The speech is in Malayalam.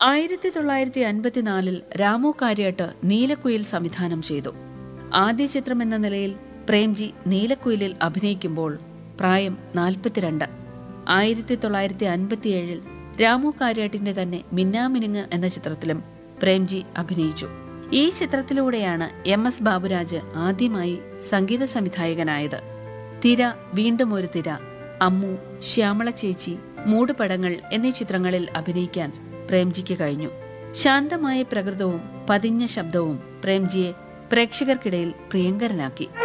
ആയിരത്തി തൊള്ളായിരത്തി അൻപത്തിനാലിൽ രാമു കാര്യാട്ട് നീലക്കുയിൽ സംവിധാനം ചെയ്തു ആദ്യ ചിത്രം എന്ന നിലയിൽ പ്രേംജി നീലക്കുയിലിൽ അഭിനയിക്കുമ്പോൾ പ്രായം നാൽപ്പത്തിരണ്ട് ആയിരത്തി തൊള്ളായിരത്തി അൻപത്തിയേഴിൽ രാമു കാര്യാട്ടിന്റെ തന്നെ മിന്നാമിനുങ്ങ് എന്ന ചിത്രത്തിലും പ്രേംജി അഭിനയിച്ചു ഈ ചിത്രത്തിലൂടെയാണ് എം എസ് ബാബുരാജ് ആദ്യമായി സംഗീത സംവിധായകനായത് തിര വീണ്ടും ഒരു തിര അമ്മു ശ്യാമള ചേച്ചി മൂടുപടങ്ങൾ എന്നീ ചിത്രങ്ങളിൽ അഭിനയിക്കാൻ പ്രേംജിക്ക് കഴിഞ്ഞു ശാന്തമായ പ്രകൃതവും പതിഞ്ഞ ശബ്ദവും പ്രേംജിയെ പ്രേക്ഷകർക്കിടയിൽ പ്രിയങ്കരനാക്കി